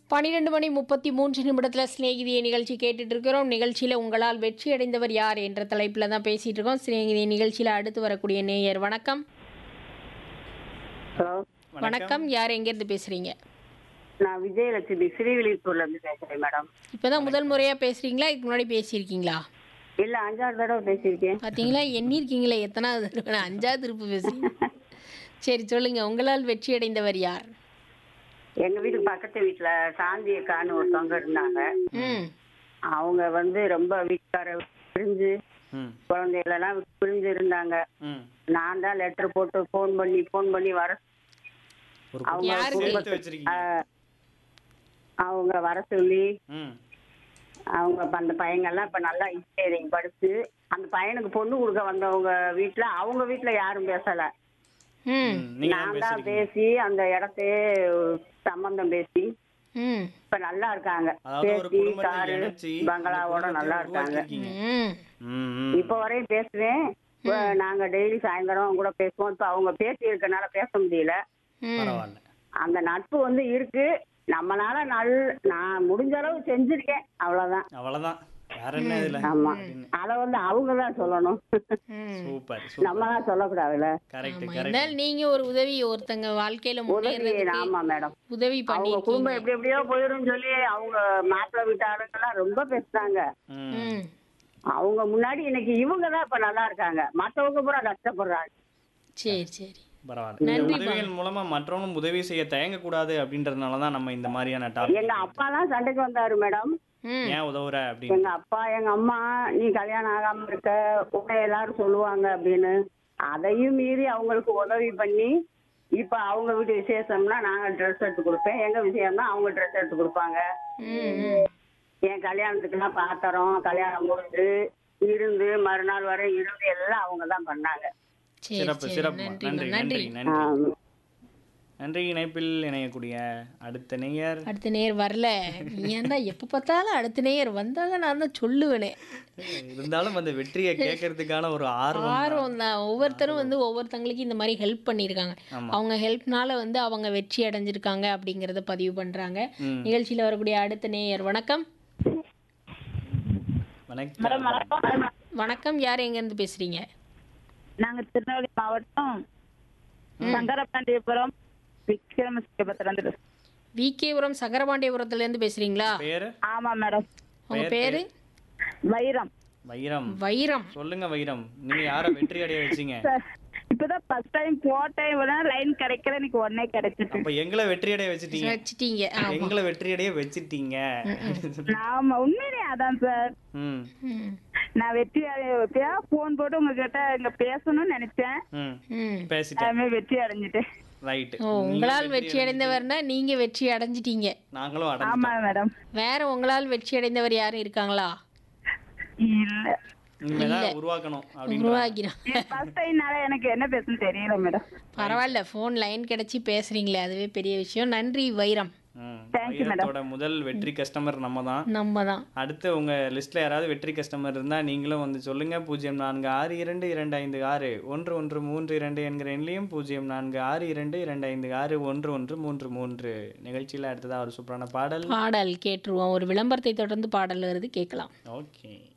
பன்னிரெண்டு மணி முப்பத்தி மூன்று நிமிடத்தில் சிநேகிதியை நிகழ்ச்சி கேட்டுட்டு இருக்கிறோம் நிகழ்ச்சியில் உங்களால் வெற்றி அடைந்தவர் யார் என்ற தலைப்பில் தான் பேசிட்டு இருக்கோம் சிநேகிதி நிகழ்ச்சியில் அடுத்து வரக்கூடிய நேயர் வணக்கம் ஹலோ வணக்கம் யார் எங்கேருந்து பேசுறீங்க நான் விஜயலட்சுமி ஸ்ரீவில்லிபுத்தூர்ல இருந்து பேசுறேன் மேடம் இப்போதான் முதல் முறையாக பேசுறீங்களா இதுக்கு முன்னாடி பேசியிருக்கீங்களா இல்ல அஞ்சாறு தடவை பேசியிருக்கேன் பார்த்தீங்களா எண்ணிருக்கீங்களே எத்தனாவது தடவை அஞ்சாவது திருப்பு பேசுறீங்க சரி சொல்லுங்க உங்களால் வெற்றி அடைந்தவர் யார் எங்க வீட்டுக்கு பக்கத்து வீட்டுல சாந்தி அக்கான்னு ஒருத்தவங்க இருந்தாங்க ம் அவங்க வந்து ரொம்ப வீட்டுக்கார பிரிஞ்சு ம் குழந்தைகளெல்லாம் விட்டு பிரிஞ்சு இருந்தாங்க ம் நான் தான் லெட்டர் போட்டு ஃபோன் பண்ணி ஃபோன் பண்ணி வர ஒரு அவங்க யாருக்கு? குடும்பத்தை வச்சிருக்கீங்க ஆஹ், அவங்க வர சொல்லி ம் அவங்க இப்ப அந்த பையங்கள்லாம் இப்ப நல்லா இன்ஜினியரிங் படிச்சு அந்த பையனுக்கு பொண்ணு கொடுக்க வந்தவங்க வீட்டுல அவங்க வீட்டுல யாரும் பேசல ம் ம், நீங்க தான் நான் தான் பேசுறீங்க பேசி அந்த இடத்தையே சம்பந்தம் பேசி ம் இப்ப நல்லா இருக்காங்க அதாவது ஒரு பேசி குடும்பத்தை காரு இணைச்சி பங்களாவோட அந்த நல்லா குடும்பத்தை இருக்காங்க உருவாக்கியிருக்கீங்க. ம் ம், ம். இப்ப வரையும் பேசுவேன் இப்ப நாங்க டெய்லி சாயந்தரம் அவங்க கூட பேசுவோம் இப்ப அவங்க பேசி இருக்கனால பேச முடியல ம் பரவாயில்ல அந்த நட்பு வந்து இருக்கு நம்மளால நல் நான் முடிஞ்ச அளவு செஞ்சிருக்கேன் அவ்வளவுதான் அவ்வளவுதான் வேற என்ன இதுல ஆமா அத வந்து அவங்க தான் சொல்லணும் ம் சூப்பர் சூப்பர் நம்ம தான் சொல்லக்கூடாதுல்ல கரெக்ட் ஆமா, கரெக்ட் இருந்தாலும் நீங்க ஒரு உதவி ஒருத்தங்க வாழ்க்கையில உதவி முன்னேறதுக்கு ஆமா மேடம் உதவி அவங்க பண்ணிருக்கீங்க குடும்பம் எப்படி எப்படியோ போயிரும் சொல்லி அவங்க மாப்பிள்ளை வீட்டு ஆளுங்கெல்லாம் ரொம்ப பேசுனாங்க ம் ம் அவங்க முன்னாடி இன்னைக்கு இவங்க தான் இப்ப நல்லா இருக்காங்க மத்தவங்க பூரா கஷ்டப்படுறாங்க சரி சரி பரவாயில்ல இந்த நன்றி உதவிகள் மூலமா மற்றவனும் உதவி செய்ய தயங்க கூடாது அப்படின்றதுனால தான் நம்ம இந்த மாதிரியான டாபிக் எங்க அப்பாலாம் சண்டைக்கு வந்தாரு மேடம் ம் ஏன் உதவுற அப்படின்னு எங்க அப்பா எங்க அம்மா நீ கல்யாணம் ஆகாம இருக்க உன்னை எல்லாரும் சொல்லுவாங்க அப்படின்னு அதையும் மீறி அவங்களுக்கு உதவி பண்ணி இப்ப அவங்க வீட்டு விசேஷம்னா நாங்க ட்ரெஸ் எடுத்து கொடுப்பேன் எங்க விஷயம்னா அவங்க ட்ரெஸ் எடுத்து கொடுப்பாங்க ம் ம் என் கல்யாணத்துக்குலாம் பாத்திரம் கல்யாணம் முடிஞ்சு இருந்து மறுநாள் வரை இருந்து எல்லாம் அவங்க தான் பண்ணாங்க சரி சிறப்பு சரி சிறப்பு நன்றி நன்றி நன்றி நன்றி நன்றி ஆம். நன்றி இணைப்பில் இணையக்கூடிய அடுத்த நேயர் அடுத்த நேர் வரல நீ ஏன்டா எப்ப பார்த்தாலும் அடுத்த நேயர் வந்தாதான் நான் தான் சொல்லுவேனே இருந்தாலும் அந்த வெற்றியை கேட்கறதுக்கான ஒரு ஆர்வம் ஆர்வம் தான் ஒவ்வொருத்தரும் வந்து ஒவ்வொருத்தங்களுக்கு இந்த மாதிரி ஹெல்ப் பண்ணியிருக்காங்க ஆமா. அவங்க ஹெல்ப்னால வந்து அவங்க வெற்றி அடைஞ்சிருக்காங்க அப்படிங்கறத பதிவு பண்றாங்க ம். நிகழ்ச்சியில வரக்கூடிய அடுத்த நேயர் வணக்கம் வணக்கம் வணக்கம் யார் எங்க இருந்து பேசுறீங்க நாங்க திருநெல்வேலி மாவட்டம் சங்கரபாண்டியபுரம் விக்ரமசிங்கபுரத்துல விகேபுரம் சக்கரபாண்டியபுரத்துல இருந்து பேசுறீங்களா பேரு ஆமா மேடம் உங்க பேரு வைரம் வைரம் வைரம் சொல்லுங்க வைரம் நீங்க யார வெற்றி அடைய வச்சீங்க சார் இப்பதான் ஃபர்ஸ்ட் டைம் போட்டேன் லைன் கிடைக்கல எனக்கு உடனே கிடைச்சிட்டு அப்ப எங்களை வெற்றி அடைய வச்சிட்டீங்க வச்சிட்டீங்க ஆமா எங்களை வெற்றி அடைய வச்சிட்டீங்க ஆமா உண்மையிலே அதான் சார் ம் ம், நான் வெற்றி அடைய போன் போட்டு உங்ககிட்ட இங்க பேசணும்னு நினைச்சேன் ம் ம். பேசிட்டேன் அதுமே வெற்றி அடைஞ்சிட்டேன் ரைட் ஓ உங்களால் வெற்றி அடைந்தவர்னா நீங்க வெற்றி அடைஞ்சிட்டீங்க நாங்களும் ஆமா அடைஞ்சிட்டோம் மேடம் வேற உங்களால் வெற்றி அடைந்தவர் யாரும் இருக்காங்களா இல்ல இனிமேதான் உருவாக்கணும் அப்படின்னு உருவாக்கிடும் ஃபர்ஸ்ட் டைம்னால எனக்கு என்ன பேசணும்னு தெரியல மேடம் பரவாயில்ல ஃபோன் லைன் கிடைச்சி பேசுறீங்களே அதுவே பெரிய விஷயம் நன்றி வைரம் ம். Thank you, madam. வைரத்தோட முதல் வெற்றி கஸ்டமர் நம்ம தான் நம்ம தான் அடுத்து உங்க லிஸ்ட்ல யாராவது வெற்றி கஸ்டமர் இருந்தா நீங்களும் வந்து சொல்லுங்க பூஜ்ஜியம் நான்கு ஆறு இரண்டு இரண்டு ஐந்து ஆறு ஒன்று ஒன்று மூன்று இரண்டு என்கிற எண்ணிலையும் பூஜ்ஜியம் நான்கு ஆறு இரண்டு இரண்டு ஐந்து ஆறு ஒன்று ஒன்று மூன்று மூன்று நிகழ்ச்சியில அடுத்ததா ஒரு சூப்பரான பாடல் பாடல் கேட்டுருவோம் ஒரு விளம்பரத்தை தொடர்ந்து பாடல் வருது கேட்கலாம் ஓகே